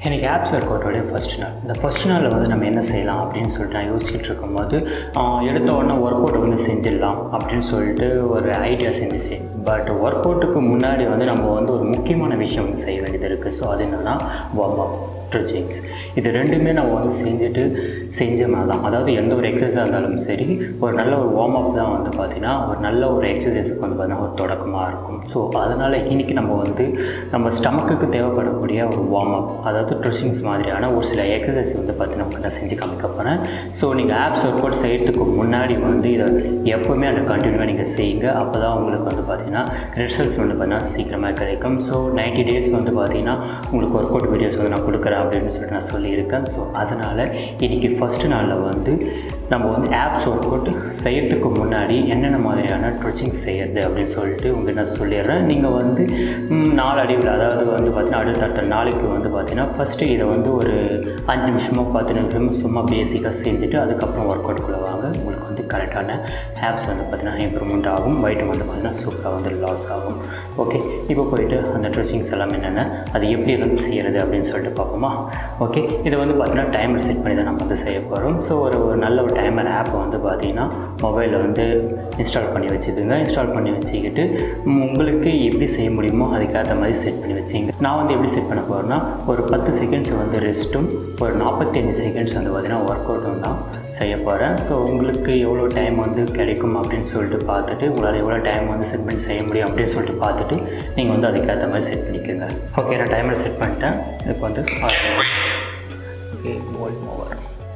எனக்கு apps work அவுட்டோடைய first நாள் இந்த ஃபஸ்ட் நாளில் வந்து நம்ம என்ன செய்யலாம் அப்படின்னு சொல்லிட்டு நான் யோசிச்சுட்டு இருக்கும்போது ஆஹ், எடுத்த உடனே ஒர்க் அவுட் வந்து செஞ்சிடலாம் அப்படின்னு சொல்லிட்டு ஒரு ஐடியா செஞ்சுச்சு பட் ஒர்க் அவுட்டுக்கு முன்னாடி வந்து நம்ம வந்து ஒரு முக்கியமான விஷயம் வந்து செய்ய வேண்டியது இருக்குது ஸோ அது என்னென்னா வார்ம் அப் ஸ்ட்ரெச்சிங்ஸ் இது ரெண்டுமே நம்ம வந்து செஞ்சுட்டு செஞ்சோம்னா தான் அதாவது எந்த ஒரு எக்ஸசைஸாக இருந்தாலும் சரி ஒரு நல்ல ஒரு வார்ம் அப் தான் வந்து பார்த்திங்கன்னா ஒரு நல்ல ஒரு எக்ஸசைஸுக்கு வந்து பார்த்திங்கன்னா ஒரு தொடக்கமாக இருக்கும் ஸோ அதனால் இன்றைக்கி நம்ம வந்து நம்ம ஸ்டமக்குக்கு தேவைப்படக்கூடிய ஒரு வார்ம் அப் அதாவது ட்ரெஸ்ஸிங்ஸ் மாதிரியான ஒரு சில எக்ஸசைஸ் வந்து பார்த்தீங்கன்னா நான் செஞ்சு காமிக்க போகிறேன் ஸோ நீங்கள் ஆப்ஸ் ஒர்க் அவுட் செய்கிறதுக்கு முன்னாடி வந்து இதை எப்போவுமே அந்த கண்டினியூவாக நீங்கள் செய்யுங்க அப்போ தான் உங்களுக்கு வந்து பார்த்தீங்கன்னா ரிசல்ட்ஸ் வந்து பார்த்தீங்கன்னா சீக்கிரமாக கிடைக்கும் ஸோ 90 டேஸ் வந்து பார்த்தீங்கன்னா உங்களுக்கு ஒர்க் அவுட் வீடியோஸ் வந்து நான் கொடுக்குறேன் அப்படின்னு சொல்லிட்டு நான் சொல்லியிருக்கேன் ஸோ அதனால் இன்றைக்கி ஃபஸ்ட்டு நாளில் வந்து நம்ம வந்து ஆப்ஸ் ஒர்க் அவுட் செய்கிறதுக்கு முன்னாடி என்னென்ன மாதிரியான ட்ரெச்சிங் செய்கிறது அப்படின்னு சொல்லிட்டு உங்களுக்கு நான் சொல்லிடுறேன் நீங்கள் வந்து ம், நாளடைவில் அதாவது வந்து பார்த்தீங்கன்னா அடுத்தடுத்த நாளைக்கு வந்து பார்த்தீங்கன்னா ஃபஸ்ட்டு இதை வந்து ஒரு அஞ்சு நிமிஷமோ பத்து நிமிஷமோ சும்மா பேசிக்காக செஞ்சுட்டு அதுக்கப்புறம் ஒர்க் அவுட்குள்ளே வாங்க உங்களுக்கு வந்து கரெக்டான ஆப்ஸ் வந்து பார்த்தீங்கன்னா இம்ப்ரூவ்மெண்ட் ஆகும் weight வந்து பார்த்தீங்கன்னா சூப்பராக வந்து லாஸ் ஆகும் ஓகே இப்போ போயிட்டு அந்த ட்ரெஸ்ஸிங்ஸ் எல்லாம் என்னென்ன அது எப்படி வந்து செய்கிறது அப்படின்னு சொல்லிட்டு பார்ப்போமா ஓகே இதை வந்து பார்த்தீங்கன்னா டைமர் செட் பண்ணி தான் நம்ம வந்து செய்ய போகிறோம் ஸோ ஒரு ஒரு நல்ல ஒரு டைமர் ஆப்பை வந்து பார்த்தீங்கன்னா மொபைலில் வந்து இன்ஸ்டால் பண்ணி வச்சுதுங்க இன்ஸ்டால் பண்ணி வச்சுக்கிட்டு ம், உங்களுக்கு எப்படி செய்ய முடியுமோ அதுக்கேற்ற மாதிரி செட் பண்ணி வச்சுங்க நான் வந்து எப்படி செட் பண்ண போகிறேன்னா ஒரு பத்து செகண்ட்ஸ் வந்து ரெஸ்ட்டும் ஒரு நாற்பத்தஞ்சு செகண்ட்ஸ் வந்து பார்த்தீங்கன்னா ஒர்க் அவுட்டும் தான் செய்ய போகிறேன் ஸோ உங்களுக்கு எவ்வளோ டைம் வந்து கிடைக்கும் அப்படின்னு சொல்லிட்டு பார்த்துட்டு உங்களால் எவ்வளோ டைம் வந்து செட் பண்ணி செய்ய முடியும் அப்படின்னு சொல்லிட்டு பார்த்துட்டு நீங்கள் வந்து அதுக்கேற்ற மாதிரி செட் பண்ணிக்கோங்க ஓகே நான் டைமர் செட் பண்ணிட்டேன் இப்போ வந்து okay volume over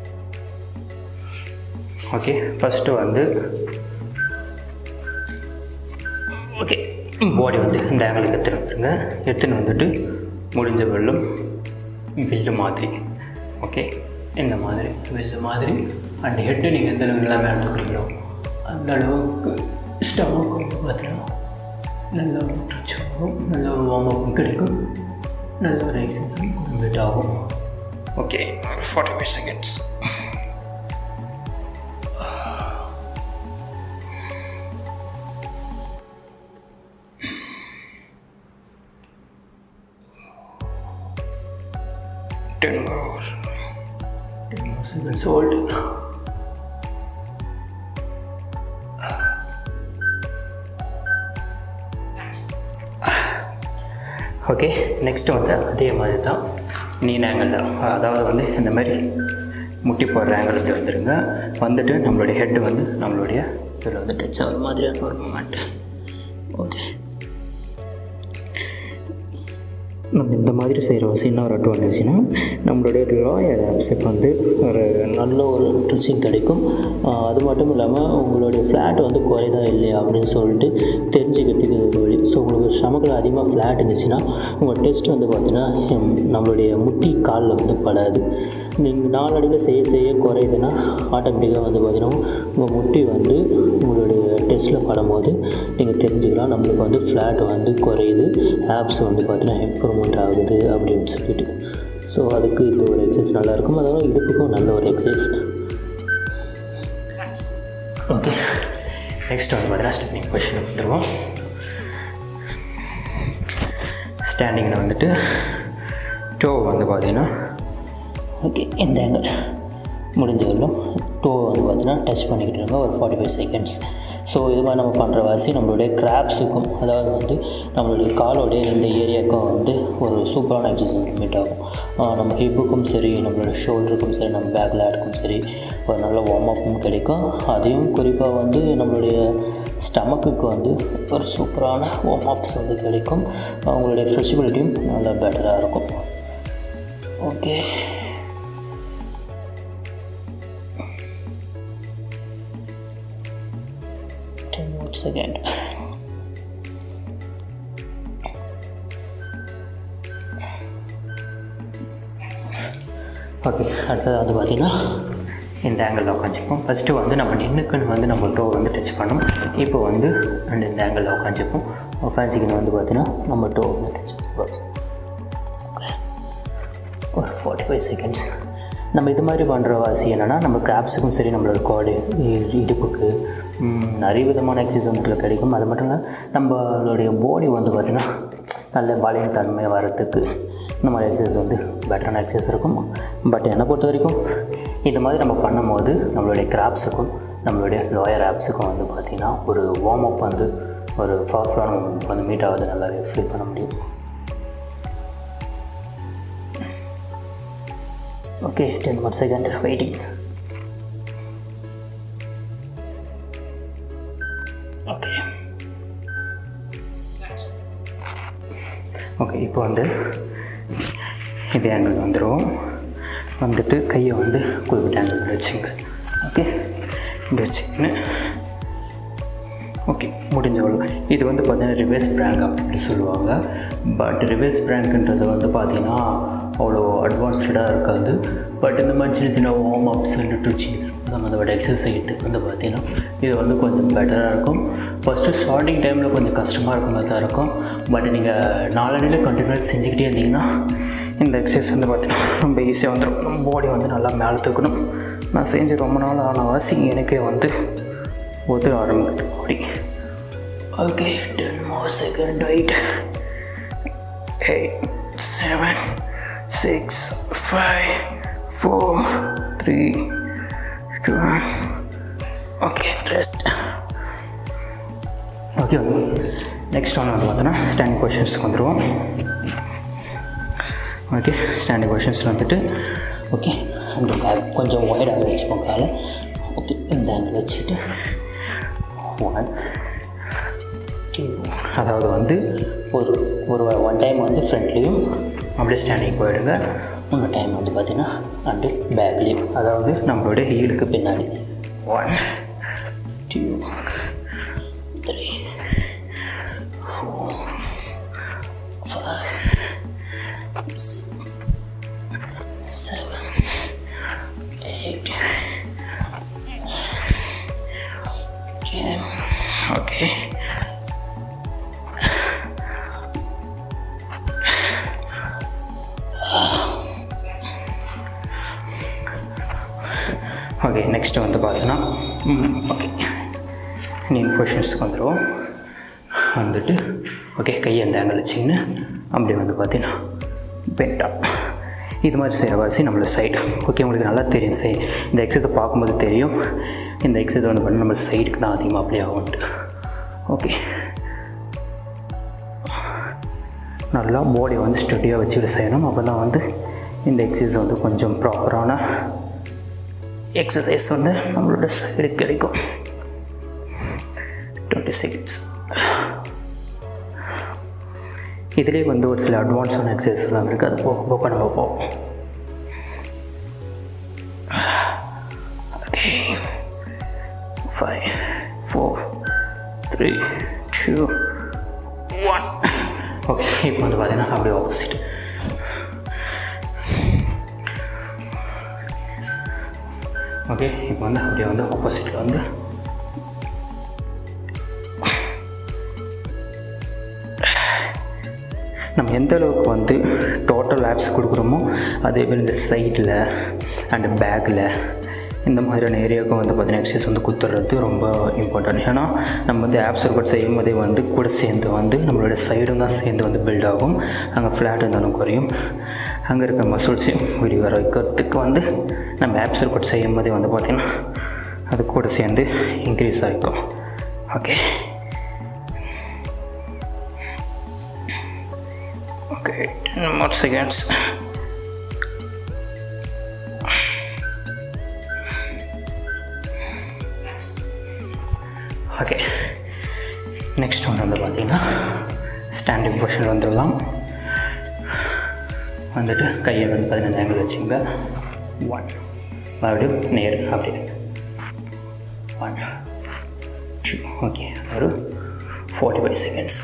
okay first வந்து ஓகே பாடி வந்து இந்த ஆங்கிளுக்கு எடுத்துன்னு வந்துருங்க எடுத்துன்னு வந்துட்டு முடிஞ்ச வெள்ளும் வில்லு மாதிரி ஓகே இந்த மாதிரி வில்லு மாதிரி அண்ட் ஹெட்டு நீங்கள் எந்த அளவுக்கு எல்லாமே எடுத்துக்கிறீங்களோ அந்த அளவுக்கு ஸ்டமக் வந்து பார்த்தீங்கன்னா நல்ல ஒரு stretch ஆகும் நல்ல ஒரு வார்ம் அப்பும் கிடைக்கும் நல்ல ஒரு எக்ஸசைஸும் கம்ப்ளீட் ஆகும் okay forty five seconds ten more ten more seconds hold okay next வந்து அதே மாதிரி தான் நீன் ஆங்கிளில் அதாவது வந்து இந்த மாதிரி முட்டி போடுற ஆங்கிள் இப்படி வந்துடுங்க வந்துட்டு நம்மளுடைய ஹெட்டு வந்து நம்மளுடைய இதில் வந்து டச் ஆகிற மாதிரியான ஒரு மூமெண்ட் ஓகே நம்ம இந்த மாதிரி செய்கிற வசதினா ஒரு அட்வான்டேஜ்னா நம்மளுடைய லாயர் ஆப்ஸுக்கு வந்து ஒரு நல்ல ஒரு ட்ரிச்சிங் கிடைக்கும் ஆஹ் அது மட்டும் இல்லாமல் உங்களுடைய ஃப்ளாட் வந்து குறையுதா இல்லையா அப்படின்னு சொல்லிட்டு தெரிஞ்சுக்கிறதுக்கு இது ஒரு வழி ஸோ உங்களுக்கு ஸ்டமக்கில் அதிகமாக ஃப்ளாட் இருந்துச்சுன்னா உங்கள் டெஸ்ட் வந்து பார்த்தீங்கன்னா ஹம், நம்மளுடைய முட்டி காலில் வந்து படாது நீங்கள் நாளடைவில் செய்ய செய்ய குறையுதுன்னா ஆட்டோமேட்டிக்காக வந்து பார்த்தீங்கன்னா உங்கள் முட்டி வந்து உங்களுடைய டெஸ்ட்டில் படும்போது நீங்கள் தெரிஞ்சுக்கலாம் நம்மளுக்கு வந்து ஃப்ளாட் வந்து குறையுது ஆப்ஸ் வந்து பார்த்தீங்கன்னா இம்ப்ரூவ்மெண்ட் ஆகுது அப்படின்னு சொல்லிட்டு ஸோ அதுக்கு இது ஒரு எக்ஸசைஸ் நல்லாயிருக்கும் அதோட இடுப்புக்கும் நல்ல ஒரு எக்ஸசைஸ் ஓகே நெக்ஸ்ட் வந்து பார்த்தீங்கன்னா ஸ்டாண்டிங் பொசிஷன் வந்துடுவோம் ஸ்டாண்டிங்கில் வந்துட்டு டோ வந்து பார்த்தீங்கன்னா ஓகே இந்த ஆங்கிள் முடிஞ்ச வரலும் டோ வந்து பார்த்தீங்கன்னா டச் பண்ணிக்கிட்டு இருங்க ஒரு ஃபார்ட்டி ஃபைவ் செகண்ட்ஸ் ஸோ இது மாதிரி நம்ம பண்ணுற வாசி நம்மளுடைய கிராப்ஸுக்கும் அதாவது வந்து நம்மளுடைய காலோடைய இந்த ஏரியாவுக்கும் வந்து ஒரு சூப்பரான எக்ஸசைஸ் மீட் ஆகும் ஆஹ் நம்ம ஹிப்புக்கும் சரி நம்மளோட ஷோல்டருக்கும் சரி நம்ம பேக் லேட்டுக்கும் சரி ஒரு நல்ல வார்ம் அப்பும் கிடைக்கும் அதையும் குறிப்பாக வந்து நம்மளுடைய ஸ்டமக்குக்கு வந்து ஒரு சூப்பரான வார்ம் அப்ஸ் வந்து கிடைக்கும் அவங்களுடைய ஃப்ளெக்சிபிலிட்டியும் நல்லா பெட்டராக இருக்கும் okay ten more second okay அடுத்தது வந்து பார்த்திங்கன்னா இந்த ஆங்கிளில் உட்காந்துப்போம் ஃபஸ்ட்டு வந்து நம்ம நின்றுக்குன்னு வந்து நம்ம டோ வந்து டச் பண்ணோம் இப்போ வந்து ரெண்டு இந்த ஆங்கிளில் உட்காந்துப்போம் உட்காந்துக்கின்னு வந்து பார்த்தீங்கன்னா நம்ம டோ வந்து டச் பண்ணுவோம் ஒரு ஃபார்ட்டி ஃபைவ் செகண்ட்ஸ் நம்ம இது மாதிரி பண்ணுற வாசி என்னென்னா நம்ம கிராப்ஸுக்கும் சரி நம்மளோட கோடு இடுப்புக்கு ம், நிறைய விதமான எக்ஸசைஸ் வந்து இதில் கிடைக்கும் அது மட்டும் இல்லை நம்மளுடைய பாடி வந்து பார்த்திங்கன்னா நல்ல பலன் தன்மை வரத்துக்கு இந்த மாதிரி எக்ஸசைஸ் வந்து பெட்டரான எக்ஸசைஸ் இருக்கும் பட் என்னை பொறுத்த வரைக்கும் இந்த மாதிரி நம்ம பண்ணும்போது நம்மளுடைய கிராப்ஸுக்கும் நம்மளுடைய லோயர் ஆப்ஸுக்கும் வந்து பார்த்திங்கன்னா ஒரு வார்ம் அப் வந்து ஒரு பவர்ஃபுல்லான மூமெண்ட் வந்து மீட் ஆகுது நல்லாவே ஃபீல் பண்ண முடியும் okay ten more second waiting okay okay இப்போ வந்து இதே ஆங்கிள் வந்துடும் வந்துட்டு கையை வந்து குறிப்பிட்ட ஆங்கிள் வச்சுங்க ஓகே இங்கே வச்சுக்கின்னு ஓகே முடிஞ்ச அவ்வளோ இது வந்து பார்த்தீங்கன்னா ரிவர்ஸ் பிராங்க் அப்படின்னு சொல்லுவாங்க பட் ரிவர்ஸ் பிராங்க்ன்றது வந்து பார்த்தீங்கன்னா அவ்வளோ அட்வான்ஸ்டாக இருக்காது பட் இந்த மாதிரி சின்ன சின்ன வார்ம் அப்ஸ் அண்ட் ட்ரிச்சிங்ஸ் சம்மந்தப்பட்ட எக்ஸசைஸுக்கு வந்து பார்த்தீங்கன்னா இது வந்து கொஞ்சம் பெட்டராக இருக்கும் ஃபஸ்ட்டு ஸ்டார்டிங் டைமில் கொஞ்சம் கஷ்டமாக இருக்க மாதிரி தான் இருக்கும் பட் நீங்கள் நாளடைவில் கண்டினியூஸ் செஞ்சுக்கிட்டே இருந்தீங்கன்னா இந்த எக்ஸசைஸ் வந்து பார்த்தீங்கன்னா ரொம்ப ஈஸியாக வந்துடும் நம்ம பாடி வந்து நல்லா மேலே தூக்கணும் நான் செஞ்சு ரொம்ப நாள் ஆன வாசி எனக்கே வந்து ஒது ஆரம்பிக்குது body okay ten more second wait eight seven six five four three two okay rest okay next ஒன்று வந்து பார்த்தோன்னா ஸ்டாண்டிங் கொஷின்ஸ்க்கு வந்துடுவோம் ஓகே ஸ்டாண்டிங் கொஷின்ஸில் வந்துட்டு ஓகே அந்த பேக் கொஞ்சம் ஒயர்டாக வச்சுக்கோங்க காலை ஓகே இந்த ஆங்கிள் வச்சுட்டு ஒன் டூ அதாவது வந்து ஒரு ஒரு ஒன் டைம் வந்து ஃப்ரண்ட்லேயும் அப்படியே ஸ்டாண்டிங் போயிடுங்க இன்னொரு டைம் வந்து பார்த்திங்கன்னா அண்டு பேக்லேயும் அதாவது நம்மளுடைய ஹீலுக்கு பின்னாடி one two three four five seven, eight, ten. Okay. Okay next வந்து பார்த்தீங்கன்னா ஓகே நீ இன்ஃபோஷன்ஸ்க்கு வந்துடுவோம் வந்துட்டு ஓகே கையை அந்த ஆங்கிள் வச்சிங்கன்னு அப்படி வந்து பார்த்தீங்கன்னா பெட்டா இது மாதிரி செய்கிற வாசி நம்மளோட சைடு ஓகே உங்களுக்கு நல்லா தெரியும் சை இந்த எக்ஸசை பார்க்கும்போது தெரியும் இந்த எக்ஸசை வந்து பண்ணி நம்ம சைடுக்கு தான் அதிகமாக அப்ளை ஆகும்ட்டு ஓகே நல்லா பாடியை வந்து ஸ்டடியாக வச்சுட்டு செய்யணும் அப்போ தான் வந்து இந்த எக்ஸசைஸ் வந்து கொஞ்சம் ப்ராப்பரான எக்ஸசைஸ் வந்து நம்மளோட சைடு கிடைக்கும் டுவெண்ட்டி செகண்ட்ஸ் இதிலே வந்து ஒரு சில அட்வான்ஸான எக்ஸசைஸ் எல்லாம் இருக்குது அது போக போக நம்ம பார்ப்போம் okay five four three two one okay இப்போ வந்து பார்த்தீங்கன்னா அப்படியே ஆப்போசிட் ஓகே இப்போ வந்து அப்படியே வந்து ஆப்போசிட்டில் வந்து நம்ம எந்த அளவுக்கு வந்து டோட்டல் ஆப்ஸ் கொடுக்குறோமோ அதே மாதிரி இந்த சைடில் அண்டு பேக்கில் இந்த மாதிரியான ஏரியாவுக்கும் வந்து பார்த்தீங்கன்னா எக்ஸசைஸ் வந்து குத்துறது ரொம்ப இம்பார்ட்டன்ட் ஏன்னா நம்ம வந்து ஆப்ஸ் ஒர்க் செய்யும் போதே வந்து கூட சேர்ந்து வந்து நம்மளோட சைடும் தான் சேர்ந்து வந்து பில்ட் ஆகும் அங்கே ஃப்ளாட் இருந்தாலும் குறையும் அங்கே இருக்கிற மசில்ஸையும் வெளியே வர வைக்கிறதுக்கு வந்து நம்ம ஆப்ஸ் ஒர்க் செய்யும் போதே வந்து பார்த்திங்கன்னா அது கூட சேர்ந்து இன்க்ரீஸ் ஆகிக்கும் okay Okay, 10 more seconds. Okay next ஒன்று வந்து பார்த்தீங்கன்னா ஸ்டாண்டிங் பொசிஷன் வந்துடலாம் வந்துட்டு கையை வந்து பதினஞ்சு ஆங்கிள் வச்சுங்க ஒன் மறுபடியும் நேர் அப்படியே ஒன் டூ ஓகே ஒரு ஃபார்ட்டி ஃபைவ் செகண்ட்ஸ்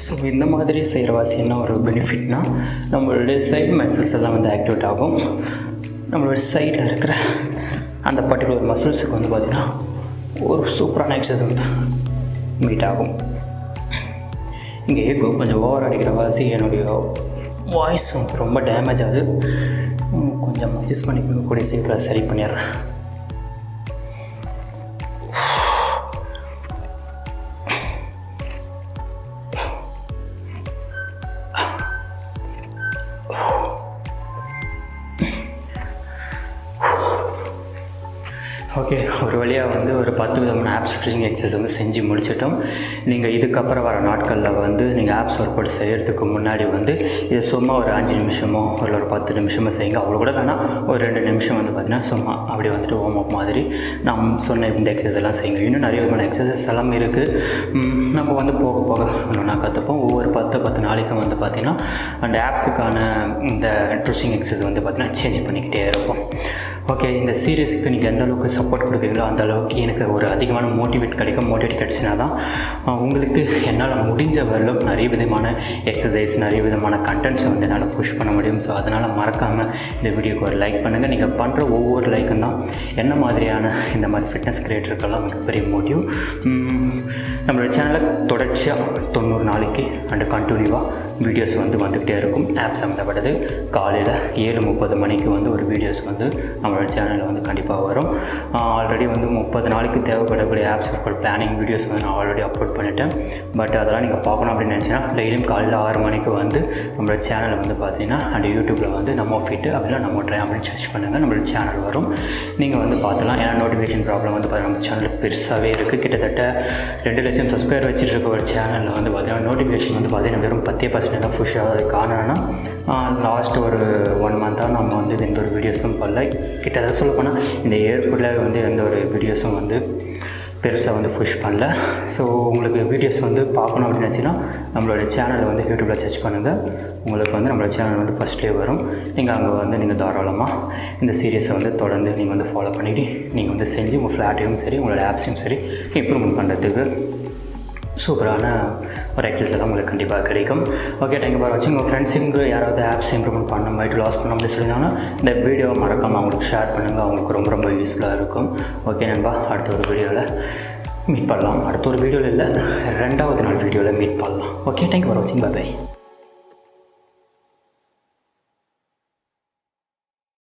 ஸோ இந்த மாதிரி செய்கிற வாசி என்ன ஒரு பெனிஃபிட்னா நம்மளுடைய சைட் மசில்ஸ் எல்லாம் வந்து ஆக்டிவேட் ஆகும் நம்மளுடைய சைடில் இருக்கிற அந்த பர்டிகுலர் மசில்ஸுக்கு வந்து பார்த்திங்கன்னா ஒரு சூப்பரான எக்ஸசைஸ் வந்து மீட் ஆகும் இங்கே ஏக்கோ கொஞ்சம் ஓவர் அடிக்கிற வாசி என்னுடைய வாய்ஸ் வந்து ரொம்ப டேமேஜ் ஆகுது உம், கொஞ்சம் அட்ஜஸ்ட் பண்ணி கூடிய சீக்கிரம் சரி பண்ணிடுறேன் ஓகே ஒரு வழியாக வந்து ஒரு பத்து விதமான ஆப் ஸ்ட்ரிச்சிங் எக்ஸசைஸ் வந்து செஞ்சு முடிச்சிட்டோம் நீங்கள் இதுக்கப்புறம் வர நாட்களில் வந்து நீங்கள் ஆப்ஸ் ஒர்க் அவுட் செய்கிறதுக்கு முன்னாடி வந்து இது சும்மா ஒரு அஞ்சு நிமிஷமோ இல்லை ஒரு பத்து நிமிஷமோ செய்யுங்க அவ்வளோ கூட வேணாம் ஒரு ரெண்டு நிமிஷம் வந்து பார்த்தீங்கன்னா சும்மா அப்படி வந்துட்டு வார்ம் அப் மாதிரி நான் சொன்ன இந்த எக்ஸசைஸ் எல்லாம் செய்யுங்க இன்னும் நிறைய விதமான எக்ஸசைஸ் எல்லாம் இருக்குது ம், நம்ம வந்து போக போக ஒன்றா கற்றுப்போம் ஒவ்வொரு பத்து பத்து நாளைக்கும் வந்து பார்த்திங்கன்னா அந்த ஆப்ஸுக்கான இந்த ட்ரிச்சிங் எக்ஸசைஸ் வந்து பார்த்திங்கன்னா சேஞ்ச் பண்ணிக்கிட்டே இருப்போம் ஓகே இந்த சீரியஸுக்கு நீங்கள் எந்த அளவுக்கு சப்போர்ட் கொடுக்குறீங்களோ அந்த அளவுக்கு எனக்கு ஒரு அதிகமான மோட்டிவேட் கிடைக்கும் மோட்டிவேட் கிடச்சினா தான் ஆஹ், உங்களுக்கு என்னால் முடிஞ்ச வரலும் நிறைய விதமான எக்ஸசைஸ் நிறைய விதமான கண்டென்ட்ஸை வந்து என்னால் புஷ் பண்ண முடியும் ஸோ அதனால் மறக்காமல் இந்த வீடியோக்கு ஒரு லைக் பண்ணுங்கள் நீங்கள் பண்ணுற ஒவ்வொரு லைக்கும் தான் என்ன மாதிரியான இந்த மாதிரி ஃபிட்னஸ் கிரியேட்டருக்கெல்லாம் மிகப்பெரிய மோட்டிவ் நம்மளோட சேனலை தொடர்ச்சியாக தொண்ணூறு நாளைக்கு அண்டு கண்டினியூவாக வீடியோஸ் வந்து வந்துக்கிட்டே இருக்கும் ஆப் சம்மந்தப்பட்டது காலையில் ஏழு முப்பது மணிக்கு வந்து ஒரு வீடியோஸ் வந்து நம்மளோட சேனலில் வந்து கண்டிப்பாக வரும் ஆல்ரெடி வந்து முப்பது நாளைக்கு தேவைப்படக்கூடிய ஆப்ஸ் ஒர்க் பிளானிங் வீடியோஸ் வந்து நான் ஆல்ரெடி அப்லோட் பண்ணிட்டேன் பட் அதெல்லாம் நீங்கள் பார்க்கணும் அப்படின்னு நினச்சினா டெய்லியும் காலையில் ஆறு மணிக்கு வந்து நம்மளோட சேனலை வந்து பார்த்தீங்கன்னா அண்ட் யூடியூப்பில் வந்து நம்ம ஃபிட்டு அப்படின்னா நம்ம ட்ரை அப்படின்னு சர்ச் பண்ணுங்கள் நம்மளோட சேனல் வரும் நீங்கள் வந்து பார்த்துலாம் ஏன்னா நோட்டிஃபிகேஷன் ப்ராப்ளம் வந்து பார்த்தீங்கன்னா நம்ம சேனல் பெருசாகவே இருக்குது கிட்டத்தட்ட ரெண்டு லட்சம் சப்ஸ்கிரைபர் வச்சுட்டு இருக்க ஒரு சேனலில் வந்து பார்த்தீங்கன்னா நோட்டிஃபிகேஷன் வந்து பார்த்தீங்கன்னா வெறும் பத்தே பர்சன்ட் தான் புஷ் ஆகுது காரணம்னா லாஸ்ட் ஒரு ஒன் மந்த்தாக நம்ம வந்து எந்த ஒரு வீடியோஸும் பண்ணல கிட்டத்தட்ட சொல்ல போனால் இந்த ஏர்போர்ட்டில் வந்து எந்த ஒரு வீடியோஸும் வந்து பெருசாக வந்து புஷ் பண்ணல ஸோ உங்களுக்கு வீடியோஸ் வந்து பார்க்கணும் அப்படின்னு நினச்சின்னா நம்மளோட சேனலை வந்து யூடியூப்பில் சர்ச் பண்ணுங்கள் உங்களுக்கு வந்து நம்மளோட சேனல் வந்து ஃபஸ்ட்லேயே வரும் நீங்கள் அங்கே வந்து நீங்கள் தாராளமாக இந்த சீரியஸை வந்து தொடர்ந்து நீங்கள் வந்து ஃபாலோ பண்ணிவிட்டு நீங்கள் வந்து செஞ்சு உங்கள் ஃப்ளாட்டையும் சரி உங்களோட ஆப்ஸையும் சரி இம்ப்ரூவ்மெண்ட் பண்ணுறதுக்கு சூப்பரான ஒரு எக்ஸசைஸ் எல்லாம் உங்களுக்கு கண்டிப்பாக கிடைக்கும் ஓகே தேங்க்யூ ஃபார் வாட்சிங் உங்கள் ஃப்ரெண்ட்ஸுக்கு யாராவது ஆப்ஸ் இம்ப்ரூவ்மெண்ட் பண்ண வெயிட் லாஸ் பண்ண அப்படின்னு சொல்லியிருந்தாங்கன்னா இந்த வீடியோவை மறக்காமல் அவங்களுக்கு ஷேர் பண்ணுங்கள் அவங்களுக்கு ரொம்ப ரொம்ப யூஸ்ஃபுல்லாக இருக்கும் ஓகே நண்பா அடுத்த ஒரு வீடியோவில் மீட் பண்ணலாம் அடுத்த ஒரு வீடியோவில் இல்லை ரெண்டாவது நாள் வீடியோவில் மீட் பண்ணலாம் ஓகே தேங்க்யூ ஃபார் வாட்சிங் பை பை